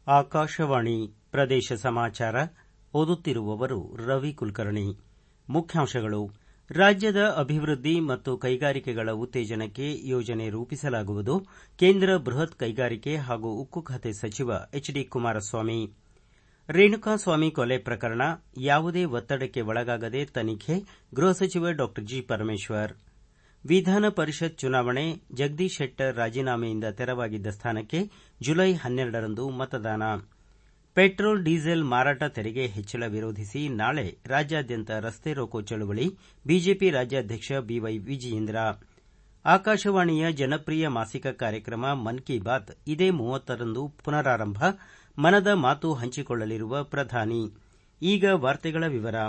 ಆಕಾಶವಾಣಿ ಪ್ರದೇಶ ಸಮಾಚಾರ ಓದುತ್ತಿರುವವರು ರವಿ ಕುಲಕರ್ಣಿ ಮುಖ್ಯಾಂಶಗಳು ರಾಜ್ಯದ ಅಭಿವೃದ್ಧಿ ಮತ್ತು ಕೈಗಾರಿಕೆಗಳ ಉತ್ತೇಜನಕ್ಕೆ ಯೋಜನೆ ರೂಪಿಸಲಾಗುವುದು ಕೇಂದ್ರ ಬೃಹತ್ ಕೈಗಾರಿಕೆ ಹಾಗೂ ಉಕ್ಕು ಖಾತೆ ಸಚಿವ ಎಚ್ ಡಿ ಕುಮಾರಸ್ವಾಮಿ ರೇಣುಕಾಸ್ವಾಮಿ ಕೊಲೆ ಪ್ರಕರಣ ಯಾವುದೇ ಒತ್ತಡಕ್ಕೆ ಒಳಗಾಗದೆ ತನಿಖೆ ಗೃಹ ಸಚಿವ ಡಾ ಜಿ ಪರಮೇಶ್ವರ್ ವಿಧಾನ ಪರಿಷತ್ ಚುನಾವಣೆ ಜಗದೀಶ್ ಶೆಟ್ಟರ್ ರಾಜೀನಾಮೆಯಿಂದ ತೆರವಾಗಿದ್ದ ಸ್ಥಾನಕ್ಕೆ ಜುಲೈ ಹನ್ನೆರಡರಂದು ಮತದಾನ ಪೆಟ್ರೋಲ್ ಡೀಸೆಲ್ ಮಾರಾಟ ತೆರಿಗೆ ಹೆಚ್ಚಳ ವಿರೋಧಿಸಿ ನಾಳೆ ರಾಜ್ಯಾದ್ಯಂತ ರಸ್ತೆ ರೋಕೋ ಚಳವಳಿ ಬಿಜೆಪಿ ರಾಜ್ಯಾಧ್ಯಕ್ಷ ಬಿವೈ ವಿಜಯೇಂದ್ರ ಆಕಾಶವಾಣಿಯ ಜನಪ್ರಿಯ ಮಾಸಿಕ ಕಾರ್ಯಕ್ರಮ ಮನ್ ಕಿ ಬಾತ್ ಇದೇ ಮೂವತ್ತರಂದು ಪುನರಾರಂಭ ಮನದ ಮಾತು ಹಂಚಿಕೊಳ್ಳಲಿರುವ ಪ್ರಧಾನಿ ಈಗ ವಾರ್ತೆಗಳ ವಿವರ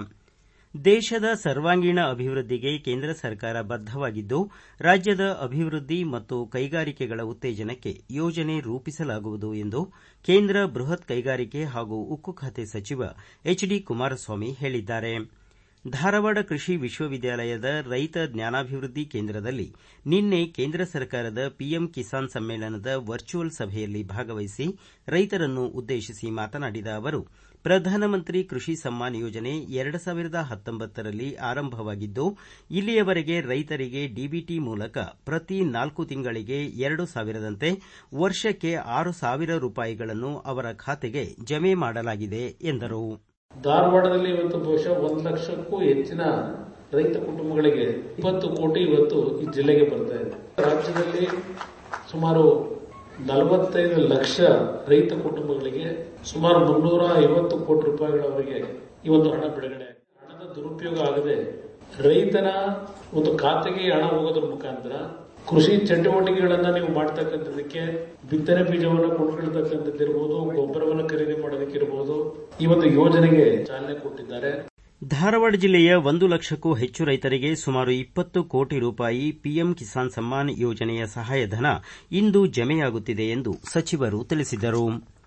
ದೇಶದ ಸರ್ವಾಂಗೀಣ ಅಭಿವೃದ್ಧಿಗೆ ಕೇಂದ್ರ ಸರ್ಕಾರ ಬದ್ದವಾಗಿದ್ದು ರಾಜ್ಯದ ಅಭಿವೃದ್ಧಿ ಮತ್ತು ಕೈಗಾರಿಕೆಗಳ ಉತ್ತೇಜನಕ್ಕೆ ಯೋಜನೆ ರೂಪಿಸಲಾಗುವುದು ಎಂದು ಕೇಂದ್ರ ಬೃಹತ್ ಕೈಗಾರಿಕೆ ಹಾಗೂ ಉಕ್ಕು ಖಾತೆ ಸಚಿವ ಎಚ್ ಡಿ ಕುಮಾರಸ್ವಾಮಿ ಹೇಳಿದ್ದಾರೆ ಧಾರವಾಡ ಕೃಷಿ ವಿಶ್ವವಿದ್ಯಾಲಯದ ರೈತ ಜ್ಞಾನಾಭಿವೃದ್ಧಿ ಕೇಂದ್ರದಲ್ಲಿ ನಿನ್ನೆ ಕೇಂದ್ರ ಸರ್ಕಾರದ ಪಿಎಂ ಕಿಸಾನ್ ಸಮ್ಮೇಳನದ ವರ್ಚುವಲ್ ಸಭೆಯಲ್ಲಿ ಭಾಗವಹಿಸಿ ರೈತರನ್ನು ಉದ್ದೇಶಿಸಿ ಮಾತನಾಡಿದ ಅವರು ಪ್ರಧಾನಮಂತ್ರಿ ಕೃಷಿ ಸಮ್ಮಾನ್ ಯೋಜನೆ ಎರಡು ಸಾವಿರದ ಹತ್ತೊಂಬತ್ತರಲ್ಲಿ ಆರಂಭವಾಗಿದ್ದು ಇಲ್ಲಿಯವರೆಗೆ ರೈತರಿಗೆ ಡಿಬಿಟಿ ಮೂಲಕ ಪ್ರತಿ ನಾಲ್ಕು ತಿಂಗಳಿಗೆ ಎರಡು ಸಾವಿರದಂತೆ ವರ್ಷಕ್ಕೆ ಆರು ಸಾವಿರ ರೂಪಾಯಿಗಳನ್ನು ಅವರ ಖಾತೆಗೆ ಜಮೆ ಮಾಡಲಾಗಿದೆ ಎಂದರು ಧಾರವಾಡದಲ್ಲಿ ಇವತ್ತು ಬಹುಶಃ ಒಂದು ಲಕ್ಷಕ್ಕೂ ಹೆಚ್ಚಿನ ರೈತ ಕುಟುಂಬಗಳಿಗೆ ಇಪ್ಪತ್ತು ಕೋಟಿ ಇವತ್ತು ಈ ಜಿಲ್ಲೆಗೆ ಬರ್ತಾ ಇದೆ ರಾಜ್ಯದಲ್ಲಿ ಸುಮಾರು ನಲವತ್ತೈದು ಲಕ್ಷ ರೈತ ಕುಟುಂಬಗಳಿಗೆ ಸುಮಾರು ಮುನ್ನೂರ ಐವತ್ತು ಕೋಟಿ ರೂಪಾಯಿಗಳವರೆಗೆ ಈ ಒಂದು ಹಣ ಬಿಡುಗಡೆ ಹಣದ ದುರುಪಯೋಗ ಆಗದೆ ರೈತನ ಒಂದು ಖಾತೆಗೆ ಹಣ ಹೋಗೋದ್ರ ಮುಖಾಂತರ ಕೃಷಿ ಚಟುವಟಿಕೆಗಳನ್ನ ನೀವು ಮಾಡ್ತಕ್ಕಂಥದಕ್ಕೆ ಬಿತ್ತನೆ ಬೀಜವನ್ನು ಕೊಂಡ್ಕೊಳ್ತಕ್ಕಂಥದ್ದಿರ್ಬೋದು ಗೊಬ್ಬರವನ್ನು ಖರೀದಿ ಮಾಡೋದಕ್ಕಿರ್ಬೋದು ಈ ಒಂದು ಯೋಜನೆಗೆ ಚಾಲನೆ ಕೊಟ್ಟಿದ್ದಾರೆ ಧಾರವಾಡ ಜಿಲ್ಲೆಯ ಒಂದು ಲಕ್ಷಕ್ಕೂ ಹೆಚ್ಚು ರೈತರಿಗೆ ಸುಮಾರು ಇಪ್ಪತ್ತು ಕೋಟಿ ರೂಪಾಯಿ ಪಿಎಂ ಕಿಸಾನ್ ಸಮ್ಮಾನ್ ಯೋಜನೆಯ ಸಹಾಯಧನ ಇಂದು ಜಮೆಯಾಗುತ್ತಿದೆ ಎಂದು ಸಚಿವರು ತಿಳಿಸಿದರು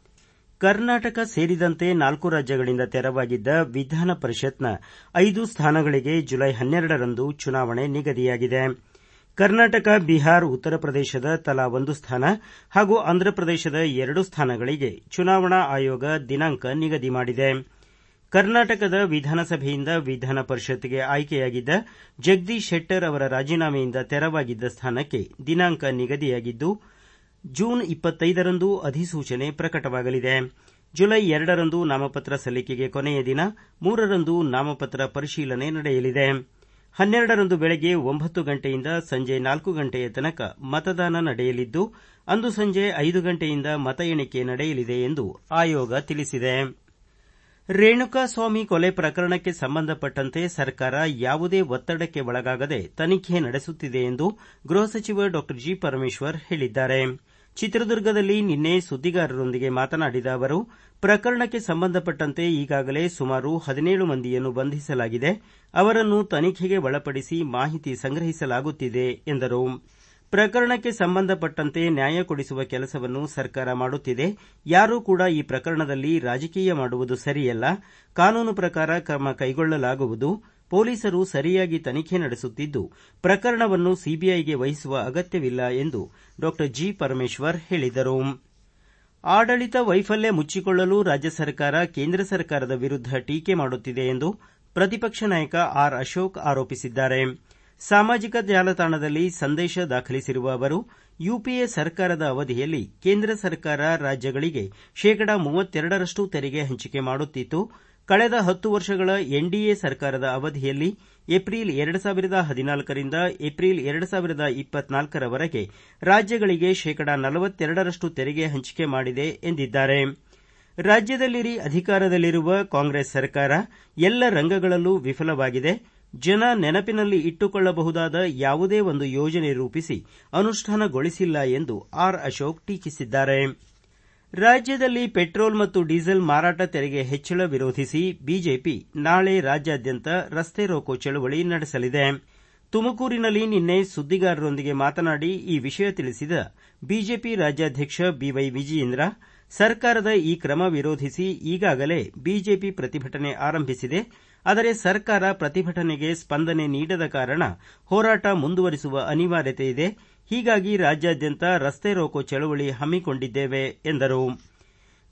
ಕರ್ನಾಟಕ ಸೇರಿದಂತೆ ನಾಲ್ಕು ರಾಜ್ಯಗಳಿಂದ ತೆರವಾಗಿದ್ದ ವಿಧಾನ ಪರಿಷತ್ನ ಐದು ಸ್ಥಾನಗಳಿಗೆ ಜುಲೈ ಹನ್ನೆರಡರಂದು ಚುನಾವಣೆ ನಿಗದಿಯಾಗಿದೆ ಕರ್ನಾಟಕ ಬಿಹಾರ ಉತ್ತರ ಪ್ರದೇಶದ ತಲಾ ಒಂದು ಸ್ಥಾನ ಹಾಗೂ ಆಂಧ್ರಪ್ರದೇಶದ ಎರಡು ಸ್ಥಾನಗಳಿಗೆ ಚುನಾವಣಾ ಆಯೋಗ ದಿನಾಂಕ ನಿಗದಿ ಮಾಡಿದೆ ಕರ್ನಾಟಕದ ವಿಧಾನಸಭೆಯಿಂದ ವಿಧಾನ ಪರಿಷತ್ಗೆ ಆಯ್ಕೆಯಾಗಿದ್ದ ಜಗದೀಶ್ ಶೆಟ್ಟರ್ ಅವರ ರಾಜೀನಾಮೆಯಿಂದ ತೆರವಾಗಿದ್ದ ಸ್ಥಾನಕ್ಕೆ ದಿನಾಂಕ ನಿಗದಿಯಾಗಿದ್ದು ಜೂನ್ ಇಪ್ಪತ್ತೈದರಂದು ಅಧಿಸೂಚನೆ ಪ್ರಕಟವಾಗಲಿದೆ ಜುಲೈ ಎರಡರಂದು ನಾಮಪತ್ರ ಸಲ್ಲಿಕೆಗೆ ಕೊನೆಯ ದಿನ ಮೂರರಂದು ನಾಮಪತ್ರ ಪರಿಶೀಲನೆ ನಡೆಯಲಿದೆ ಹನ್ನೆರಡರಂದು ಬೆಳಗ್ಗೆ ಒಂಬತ್ತು ಗಂಟೆಯಿಂದ ಸಂಜೆ ನಾಲ್ಕು ಗಂಟೆಯ ತನಕ ಮತದಾನ ನಡೆಯಲಿದ್ದು ಅಂದು ಸಂಜೆ ಐದು ಗಂಟೆಯಿಂದ ಮತ ಎಣಿಕೆ ನಡೆಯಲಿದೆ ಎಂದು ಆಯೋಗ ತಿಳಿಸಿದೆ ರೇಣುಕಾಸ್ವಾಮಿ ಕೊಲೆ ಪ್ರಕರಣಕ್ಕೆ ಸಂಬಂಧಪಟ್ಟಂತೆ ಸರ್ಕಾರ ಯಾವುದೇ ಒತ್ತಡಕ್ಕೆ ಒಳಗಾಗದೆ ತನಿಖೆ ನಡೆಸುತ್ತಿದೆ ಎಂದು ಗೃಹ ಸಚಿವ ಡಾ ಜಿ ಪರಮೇಶ್ವರ್ ಹೇಳಿದ್ದಾರೆ ಚಿತ್ರದುರ್ಗದಲ್ಲಿ ನಿನ್ನೆ ಸುದ್ದಿಗಾರರೊಂದಿಗೆ ಮಾತನಾಡಿದ ಅವರು ಪ್ರಕರಣಕ್ಕೆ ಸಂಬಂಧಪಟ್ಟಂತೆ ಈಗಾಗಲೇ ಸುಮಾರು ಹದಿನೇಳು ಮಂದಿಯನ್ನು ಬಂಧಿಸಲಾಗಿದೆ ಅವರನ್ನು ತನಿಖೆಗೆ ಒಳಪಡಿಸಿ ಮಾಹಿತಿ ಸಂಗ್ರಹಿಸಲಾಗುತ್ತಿದೆ ಎಂದರು ಪ್ರಕರಣಕ್ಕೆ ಸಂಬಂಧಪಟ್ಟಂತೆ ನ್ಯಾಯ ಕೊಡಿಸುವ ಕೆಲಸವನ್ನು ಸರ್ಕಾರ ಮಾಡುತ್ತಿದೆ ಯಾರೂ ಕೂಡ ಈ ಪ್ರಕರಣದಲ್ಲಿ ರಾಜಕೀಯ ಮಾಡುವುದು ಸರಿಯಲ್ಲ ಕಾನೂನು ಪ್ರಕಾರ ಕ್ರಮ ಕೈಗೊಳ್ಳಲಾಗುವುದು ಪೊಲೀಸರು ಸರಿಯಾಗಿ ತನಿಖೆ ನಡೆಸುತ್ತಿದ್ದು ಪ್ರಕರಣವನ್ನು ಸಿಬಿಐಗೆ ವಹಿಸುವ ಅಗತ್ಯವಿಲ್ಲ ಎಂದು ಡಾ ಜಿ ಪರಮೇಶ್ವರ್ ಹೇಳಿದರು ಆಡಳಿತ ವೈಫಲ್ಯ ಮುಚ್ಚಿಕೊಳ್ಳಲು ರಾಜ್ಯ ಸರ್ಕಾರ ಕೇಂದ್ರ ಸರ್ಕಾರದ ವಿರುದ್ದ ಟೀಕೆ ಮಾಡುತ್ತಿದೆ ಎಂದು ಪ್ರತಿಪಕ್ಷ ನಾಯಕ ಆರ್ ಅಶೋಕ್ ಆರೋಪಿಸಿದ್ದಾರೆ ಸಾಮಾಜಿಕ ಜಾಲತಾಣದಲ್ಲಿ ಸಂದೇಶ ದಾಖಲಿಸಿರುವ ಅವರು ಯುಪಿಎ ಸರ್ಕಾರದ ಅವಧಿಯಲ್ಲಿ ಕೇಂದ್ರ ಸರ್ಕಾರ ರಾಜ್ಯಗಳಿಗೆ ಶೇಕಡಾ ಮೂವತ್ತೆರಡರಷ್ಟು ತೆರಿಗೆ ಹಂಚಿಕೆ ಮಾಡುತ್ತಿತ್ತು ಕಳೆದ ಹತ್ತು ವರ್ಷಗಳ ಎನ್ಡಿಎ ಸರ್ಕಾರದ ಅವಧಿಯಲ್ಲಿ ಏಪ್ರಿಲ್ ಎರಡು ಸಾವಿರದ ಹದಿನಾಲ್ಕರಿಂದ ಏಪ್ರಿಲ್ ಎರಡು ಸಾವಿರದ ಇಪ್ಪತ್ನಾಲ್ಕರವರೆಗೆ ರಾಜ್ಯಗಳಿಗೆ ಶೇಕಡಾ ನಲವತ್ತೆರಡರಷ್ಟು ತೆರಿಗೆ ಹಂಚಿಕೆ ಮಾಡಿದೆ ಎಂದಿದ್ದಾರೆ ರಾಜ್ಯದಲ್ಲಿ ಅಧಿಕಾರದಲ್ಲಿರುವ ಕಾಂಗ್ರೆಸ್ ಸರ್ಕಾರ ಎಲ್ಲ ರಂಗಗಳಲ್ಲೂ ವಿಫಲವಾಗಿದೆ ಜನ ನೆನಪಿನಲ್ಲಿ ಇಟ್ಟುಕೊಳ್ಳಬಹುದಾದ ಯಾವುದೇ ಒಂದು ಯೋಜನೆ ರೂಪಿಸಿ ಅನುಷ್ಠಾನಗೊಳಿಸಿಲ್ಲ ಎಂದು ಆರ್ ಅಶೋಕ್ ಟೀಕಿಸಿದ್ದಾರೆ ರಾಜ್ಯದಲ್ಲಿ ಪೆಟ್ರೋಲ್ ಮತ್ತು ಡೀಸೆಲ್ ಮಾರಾಟ ತೆರಿಗೆ ಹೆಚ್ಚಳ ವಿರೋಧಿಸಿ ಬಿಜೆಪಿ ನಾಳೆ ರಾಜ್ಯಾದ್ಯಂತ ರಸ್ತೆ ರೋಕೋ ಚಳವಳಿ ನಡೆಸಲಿದೆ ತುಮಕೂರಿನಲ್ಲಿ ನಿನ್ನೆ ಸುದ್ದಿಗಾರರೊಂದಿಗೆ ಮಾತನಾಡಿ ಈ ವಿಷಯ ತಿಳಿಸಿದ ಬಿಜೆಪಿ ರಾಜ್ಯಾಧ್ಯಕ್ಷ ಬಿವೈ ವಿಜಯೇಂದ್ರ ಸರ್ಕಾರದ ಈ ಕ್ರಮ ವಿರೋಧಿಸಿ ಈಗಾಗಲೇ ಬಿಜೆಪಿ ಪ್ರತಿಭಟನೆ ಆರಂಭಿಸಿದೆ ಆದರೆ ಸರ್ಕಾರ ಪ್ರತಿಭಟನೆಗೆ ಸ್ಪಂದನೆ ನೀಡದ ಕಾರಣ ಹೋರಾಟ ಮುಂದುವರಿಸುವ ಅನಿವಾರ್ಯತೆ ಇದೆ ಹೀಗಾಗಿ ರಾಜ್ಯಾದ್ಯಂತ ರಸ್ತೆ ರೋಕೋ ಚಳವಳಿ ಹಮ್ಮಿಕೊಂಡಿದ್ದೇವೆ ಎಂದರು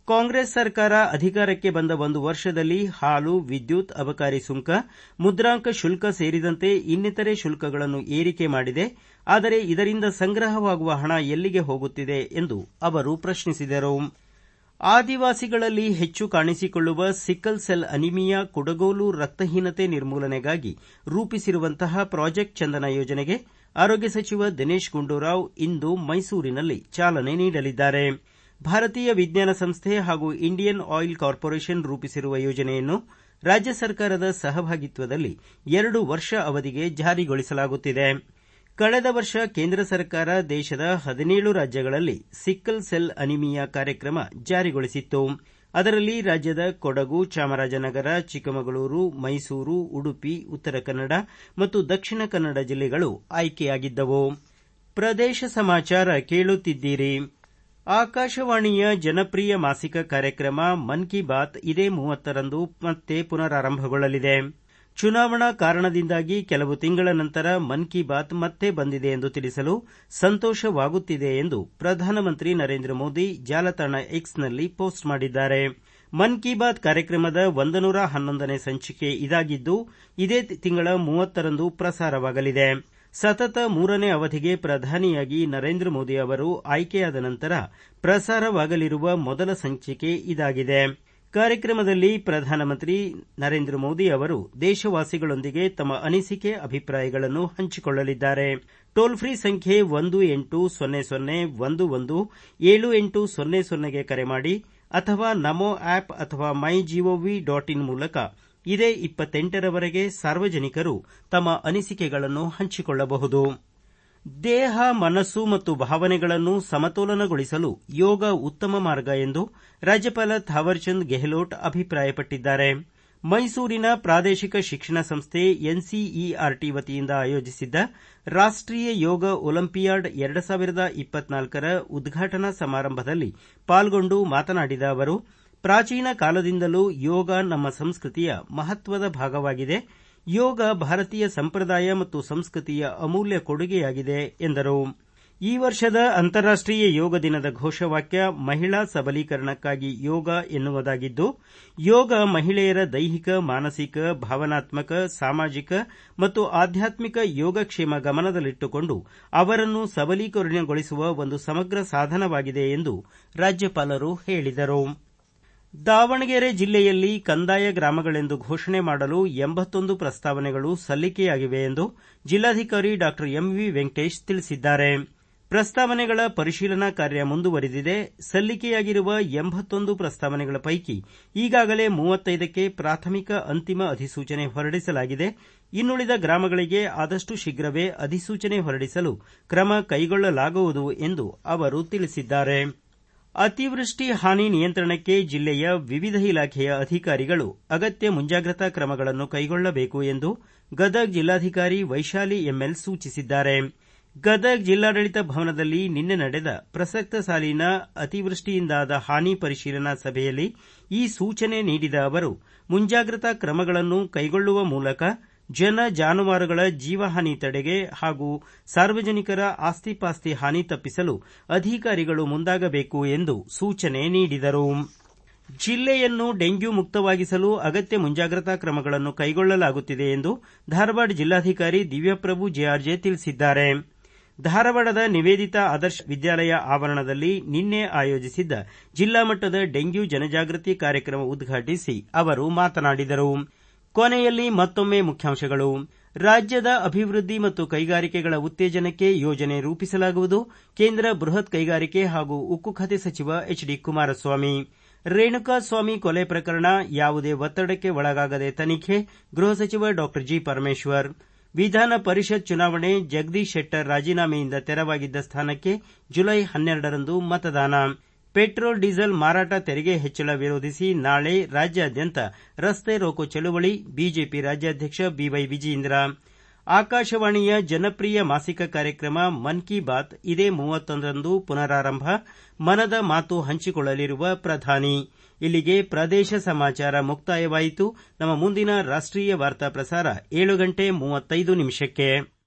ಕಾಂಗ್ರೆಸ್ ಸರ್ಕಾರ ಅಧಿಕಾರಕ್ಕೆ ಬಂದ ಒಂದು ವರ್ಷದಲ್ಲಿ ಹಾಲು ವಿದ್ಯುತ್ ಅಬಕಾರಿ ಸುಂಕ ಮುದ್ರಾಂಕ ಶುಲ್ಕ ಸೇರಿದಂತೆ ಇನ್ನಿತರೆ ಶುಲ್ಕಗಳನ್ನು ಏರಿಕೆ ಮಾಡಿದೆ ಆದರೆ ಇದರಿಂದ ಸಂಗ್ರಹವಾಗುವ ಹಣ ಎಲ್ಲಿಗೆ ಹೋಗುತ್ತಿದೆ ಎಂದು ಅವರು ಪ್ರಶ್ನಿಸಿದರು ಆದಿವಾಸಿಗಳಲ್ಲಿ ಹೆಚ್ಚು ಕಾಣಿಸಿಕೊಳ್ಳುವ ಸಿಕ್ಕಲ್ ಸೆಲ್ ಅನಿಮಿಯಾ ಕುಡಗೋಲು ರಕ್ತಹೀನತೆ ನಿರ್ಮೂಲನೆಗಾಗಿ ರೂಪಿಸಿರುವಂತಹ ಪ್ರಾಜೆಕ್ಟ್ ಚಂದನ ಯೋಜನೆಗೆ ಆರೋಗ್ಯ ಸಚಿವ ದಿನೇಶ್ ಗುಂಡೂರಾವ್ ಇಂದು ಮೈಸೂರಿನಲ್ಲಿ ಚಾಲನೆ ನೀಡಲಿದ್ದಾರೆ ಭಾರತೀಯ ವಿಜ್ಞಾನ ಸಂಸ್ಥೆ ಹಾಗೂ ಇಂಡಿಯನ್ ಆಯಿಲ್ ಕಾರ್ಪೊರೇಷನ್ ರೂಪಿಸಿರುವ ಯೋಜನೆಯನ್ನು ರಾಜ್ಯ ಸರ್ಕಾರದ ಸಹಭಾಗಿತ್ವದಲ್ಲಿ ಎರಡು ವರ್ಷ ಅವಧಿಗೆ ಜಾರಿಗೊಳಿಸಲಾಗುತ್ತಿದೆ ಕಳೆದ ವರ್ಷ ಕೇಂದ್ರ ಸರ್ಕಾರ ದೇಶದ ಹದಿನೇಳು ರಾಜ್ಯಗಳಲ್ಲಿ ಸಿಕ್ಕಲ್ ಸೆಲ್ ಅನಿಮಿಯಾ ಕಾರ್ಯಕ್ರಮ ಜಾರಿಗೊಳಿಸಿತ್ತು ಅದರಲ್ಲಿ ರಾಜ್ಯದ ಕೊಡಗು ಚಾಮರಾಜನಗರ ಚಿಕ್ಕಮಗಳೂರು ಮೈಸೂರು ಉಡುಪಿ ಉತ್ತರ ಕನ್ನಡ ಮತ್ತು ದಕ್ಷಿಣ ಕನ್ನಡ ಜಿಲ್ಲೆಗಳು ಆಯ್ಕೆಯಾಗಿದ್ದವು ಪ್ರದೇಶ ಸಮಾಚಾರ ಕೇಳುತ್ತಿದ್ದೀರಿ ಆಕಾಶವಾಣಿಯ ಜನಪ್ರಿಯ ಮಾಸಿಕ ಕಾರ್ಯಕ್ರಮ ಮನ್ ಕಿ ಬಾತ್ ಇದೇ ಮೂವತ್ತರಂದು ಮತ್ತೆ ಪುನರಾರಂಭಗೊಳ್ಳಲಿದೆ ಚುನಾವಣಾ ಕಾರಣದಿಂದಾಗಿ ಕೆಲವು ತಿಂಗಳ ನಂತರ ಮನ್ ಕಿ ಬಾತ್ ಮತ್ತೆ ಬಂದಿದೆ ಎಂದು ತಿಳಿಸಲು ಸಂತೋಷವಾಗುತ್ತಿದೆ ಎಂದು ಪ್ರಧಾನಮಂತ್ರಿ ನರೇಂದ್ರ ಮೋದಿ ಜಾಲತಾಣ ಎಕ್ಸ್ನಲ್ಲಿ ಪೋಸ್ಟ್ ಮಾಡಿದ್ದಾರೆ ಮನ್ ಕಿ ಬಾತ್ ಕಾರ್ಯಕ್ರಮದ ಒಂದನೂರ ಹನ್ನೊಂದನೇ ಸಂಚಿಕೆ ಇದಾಗಿದ್ದು ಇದೇ ತಿಂಗಳ ಮೂವತ್ತರಂದು ಪ್ರಸಾರವಾಗಲಿದೆ ಸತತ ಮೂರನೇ ಅವಧಿಗೆ ಪ್ರಧಾನಿಯಾಗಿ ನರೇಂದ್ರ ಮೋದಿ ಅವರು ಆಯ್ಕೆಯಾದ ನಂತರ ಪ್ರಸಾರವಾಗಲಿರುವ ಮೊದಲ ಸಂಚಿಕೆ ಇದಾಗಿದೆ ಕಾರ್ಯಕ್ರಮದಲ್ಲಿ ಪ್ರಧಾನಮಂತ್ರಿ ನರೇಂದ್ರ ಮೋದಿ ಅವರು ದೇಶವಾಸಿಗಳೊಂದಿಗೆ ತಮ್ಮ ಅನಿಸಿಕೆ ಅಭಿಪ್ರಾಯಗಳನ್ನು ಹಂಚಿಕೊಳ್ಳಲಿದ್ದಾರೆ ಟೋಲ್ ಫ್ರೀ ಸಂಖ್ಯೆ ಒಂದು ಎಂಟು ಸೊನ್ನೆ ಸೊನ್ನೆ ಒಂದು ಒಂದು ಏಳು ಎಂಟು ಸೊನ್ನೆ ಸೊನ್ನೆಗೆ ಕರೆ ಮಾಡಿ ಅಥವಾ ನಮೋ ಆಪ್ ಅಥವಾ ಮೈ ಜಿಒವಿ ಡಾಟ್ ಇನ್ ಮೂಲಕ ಇದೇ ಇಪ್ಪತ್ತೆಂಟರವರೆಗೆ ಸಾರ್ವಜನಿಕರು ತಮ್ಮ ಅನಿಸಿಕೆಗಳನ್ನು ಹಂಚಿಕೊಳ್ಳಬಹುದು ದೇಹ ಮನಸ್ಸು ಮತ್ತು ಭಾವನೆಗಳನ್ನು ಸಮತೋಲನಗೊಳಿಸಲು ಯೋಗ ಉತ್ತಮ ಮಾರ್ಗ ಎಂದು ರಾಜ್ಯಪಾಲ ಥಾವರ್ಚಂದ್ ಗೆಹ್ಲೋಟ್ ಅಭಿಪ್ರಾಯಪಟ್ಟಿದ್ದಾರೆ ಮೈಸೂರಿನ ಪ್ರಾದೇಶಿಕ ಶಿಕ್ಷಣ ಸಂಸ್ಥೆ ಎನ್ಸಿಇಆರ್ಟಿ ವತಿಯಿಂದ ಆಯೋಜಿಸಿದ್ದ ರಾಷ್ಟೀಯ ಯೋಗ ಒಲಿಂಪಿಯಾಡ್ ಎರಡು ಸಾವಿರದ ಇಪ್ಪತ್ನಾಲ್ಕರ ಉದ್ಘಾಟನಾ ಸಮಾರಂಭದಲ್ಲಿ ಪಾಲ್ಗೊಂಡು ಮಾತನಾಡಿದ ಅವರು ಪ್ರಾಚೀನ ಕಾಲದಿಂದಲೂ ಯೋಗ ನಮ್ಮ ಸಂಸ್ಕೃತಿಯ ಮಹತ್ವದ ಭಾಗವಾಗಿದೆ ಯೋಗ ಭಾರತೀಯ ಸಂಪ್ರದಾಯ ಮತ್ತು ಸಂಸ್ಕೃತಿಯ ಅಮೂಲ್ಯ ಕೊಡುಗೆಯಾಗಿದೆ ಎಂದರು ಈ ವರ್ಷದ ಅಂತಾರಾಷ್ಟೀಯ ಯೋಗ ದಿನದ ಘೋಷವಾಕ್ಯ ಮಹಿಳಾ ಸಬಲೀಕರಣಕ್ಕಾಗಿ ಯೋಗ ಎನ್ನುವುದಾಗಿದ್ದು ಯೋಗ ಮಹಿಳೆಯರ ದೈಹಿಕ ಮಾನಸಿಕ ಭಾವನಾತ್ಮಕ ಸಾಮಾಜಿಕ ಮತ್ತು ಆಧ್ಯಾತ್ಮಿಕ ಯೋಗಕ್ಷೇಮ ಗಮನದಲ್ಲಿಟ್ಟುಕೊಂಡು ಅವರನ್ನು ಸಬಲೀಕರಣಗೊಳಿಸುವ ಒಂದು ಸಮಗ್ರ ಸಾಧನವಾಗಿದೆ ಎಂದು ರಾಜ್ಯಪಾಲರು ಹೇಳಿದರು ದಾವಣಗೆರೆ ಜಿಲ್ಲೆಯಲ್ಲಿ ಕಂದಾಯ ಗ್ರಾಮಗಳೆಂದು ಘೋಷಣೆ ಮಾಡಲು ಎಂಬತ್ತೊಂದು ಪ್ರಸ್ತಾವನೆಗಳು ಸಲ್ಲಿಕೆಯಾಗಿವೆ ಎಂದು ಜಿಲ್ಲಾಧಿಕಾರಿ ಡಾ ಎಂವಿ ವೆಂಕಟೇಶ್ ತಿಳಿಸಿದ್ದಾರೆ ಪ್ರಸ್ತಾವನೆಗಳ ಪರಿಶೀಲನಾ ಕಾರ್ಯ ಮುಂದುವರೆದಿದೆ ಸಲ್ಲಿಕೆಯಾಗಿರುವ ಎಂಬತ್ತೊಂದು ಪ್ರಸ್ತಾವನೆಗಳ ಪೈಕಿ ಈಗಾಗಲೇ ಮೂವತ್ತೈದಕ್ಕೆ ಪ್ರಾಥಮಿಕ ಅಂತಿಮ ಅಧಿಸೂಚನೆ ಹೊರಡಿಸಲಾಗಿದೆ ಇನ್ನುಳಿದ ಗ್ರಾಮಗಳಿಗೆ ಆದಷ್ಟು ಶೀಘ್ರವೇ ಅಧಿಸೂಚನೆ ಹೊರಡಿಸಲು ಕ್ರಮ ಕೈಗೊಳ್ಳಲಾಗುವುದು ಎಂದು ಅವರು ತಿಳಿಸಿದ್ದಾರೆ ಅತಿವೃಷ್ಟಿ ಹಾನಿ ನಿಯಂತ್ರಣಕ್ಕೆ ಜಿಲ್ಲೆಯ ವಿವಿಧ ಇಲಾಖೆಯ ಅಧಿಕಾರಿಗಳು ಅಗತ್ಯ ಮುಂಜಾಗ್ರತಾ ಕ್ರಮಗಳನ್ನು ಕೈಗೊಳ್ಳಬೇಕು ಎಂದು ಗದಗ ಜಿಲ್ಲಾಧಿಕಾರಿ ವೈಶಾಲಿ ಎಂಎಲ್ ಸೂಚಿಸಿದ್ದಾರೆ ಗದಗ ಜಿಲ್ಲಾಡಳಿತ ಭವನದಲ್ಲಿ ನಿನ್ನೆ ನಡೆದ ಪ್ರಸಕ್ತ ಸಾಲಿನ ಅತಿವೃಷ್ಟಿಯಿಂದಾದ ಹಾನಿ ಪರಿಶೀಲನಾ ಸಭೆಯಲ್ಲಿ ಈ ಸೂಚನೆ ನೀಡಿದ ಅವರು ಮುಂಜಾಗ್ರತಾ ಕ್ರಮಗಳನ್ನು ಕೈಗೊಳ್ಳುವ ಮೂಲಕ ಜನ ಜಾನುವಾರುಗಳ ಜೀವಹಾನಿ ತಡೆಗೆ ಹಾಗೂ ಸಾರ್ವಜನಿಕರ ಆಸ್ತಿಪಾಸ್ತಿ ಹಾನಿ ತಪ್ಪಿಸಲು ಅಧಿಕಾರಿಗಳು ಮುಂದಾಗಬೇಕು ಎಂದು ಸೂಚನೆ ನೀಡಿದರು ಜಿಲ್ಲೆಯನ್ನು ಡೆಂಗ್ಯೂ ಮುಕ್ತವಾಗಿಸಲು ಅಗತ್ಯ ಮುಂಜಾಗ್ರತಾ ಕ್ರಮಗಳನ್ನು ಕೈಗೊಳ್ಳಲಾಗುತ್ತಿದೆ ಎಂದು ಧಾರವಾಡ ಜಿಲ್ಲಾಧಿಕಾರಿ ದಿವ್ಯಪ್ರಭು ಜೆಆರ್ಜೆ ತಿಳಿಸಿದ್ದಾರೆ ಧಾರವಾಡದ ನಿವೇದಿತಾ ಆದರ್ಶ ವಿದ್ಯಾಲಯ ಆವರಣದಲ್ಲಿ ನಿನ್ನೆ ಆಯೋಜಿಸಿದ್ದ ಜಿಲ್ಲಾ ಮಟ್ಟದ ಡೆಂಗ್ಯೂ ಜನಜಾಗೃತಿ ಕಾರ್ಯಕ್ರಮ ಉದ್ಘಾಟಿಸಿ ಅವರು ಮಾತನಾಡಿದರು ಕೊನೆಯಲ್ಲಿ ಮತ್ತೊಮ್ಮೆ ಮುಖ್ಯಾಂಶಗಳು ರಾಜ್ಯದ ಅಭಿವೃದ್ಧಿ ಮತ್ತು ಕೈಗಾರಿಕೆಗಳ ಉತ್ತೇಜನಕ್ಕೆ ಯೋಜನೆ ರೂಪಿಸಲಾಗುವುದು ಕೇಂದ್ರ ಬೃಹತ್ ಕೈಗಾರಿಕೆ ಹಾಗೂ ಉಕ್ಕು ಖಾತೆ ಸಚಿವ ಎಚ್ ಡಿ ಕುಮಾರಸ್ವಾಮಿ ರೇಣುಕಾಸ್ವಾಮಿ ಕೊಲೆ ಪ್ರಕರಣ ಯಾವುದೇ ಒತ್ತಡಕ್ಕೆ ಒಳಗಾಗದೆ ತನಿಖೆ ಗೃಹ ಸಚಿವ ಡಾ ಜಿ ಪರಮೇಶ್ವರ್ ವಿಧಾನ ಪರಿಷತ್ ಚುನಾವಣೆ ಜಗದೀಶ್ ಶೆಟ್ಟರ್ ರಾಜೀನಾಮೆಯಿಂದ ತೆರವಾಗಿದ್ದ ಸ್ಥಾನಕ್ಕೆ ಜುಲೈ ಹನ್ನೆರಡರಂದು ಮತದಾನ ಪೆಟ್ರೋಲ್ ಡೀಸೆಲ್ ಮಾರಾಟ ತೆರಿಗೆ ಹೆಚ್ಚಳ ವಿರೋಧಿಸಿ ನಾಳೆ ರಾಜ್ಯಾದ್ಯಂತ ರಸ್ತೆ ರೋಕೋ ಚಳವಳಿ ಬಿಜೆಪಿ ರಾಜ್ಯಾಧ್ಯಕ್ಷ ಬಿವೈ ವಿಜಯೇಂದ್ರ ಆಕಾಶವಾಣಿಯ ಜನಪ್ರಿಯ ಮಾಸಿಕ ಕಾರ್ಯಕ್ರಮ ಮನ್ ಕಿ ಬಾತ್ ಇದೇ ಮೂವತ್ತೊಂದರಂದು ಪುನರಾರಂಭ ಮನದ ಮಾತು ಹಂಚಿಕೊಳ್ಳಲಿರುವ ಪ್ರಧಾನಿ ಇಲ್ಲಿಗೆ ಪ್ರದೇಶ ಸಮಾಚಾರ ಮುಕ್ತಾಯವಾಯಿತು ನಮ್ಮ ಮುಂದಿನ ರಾಷ್ಟೀಯ ವಾರ್ತಾ ಪ್ರಸಾರ ಏಳು ಗಂಟೆ ಮೂವತ್ತೈದು ನಿಮಿಷಕ್ಕೆ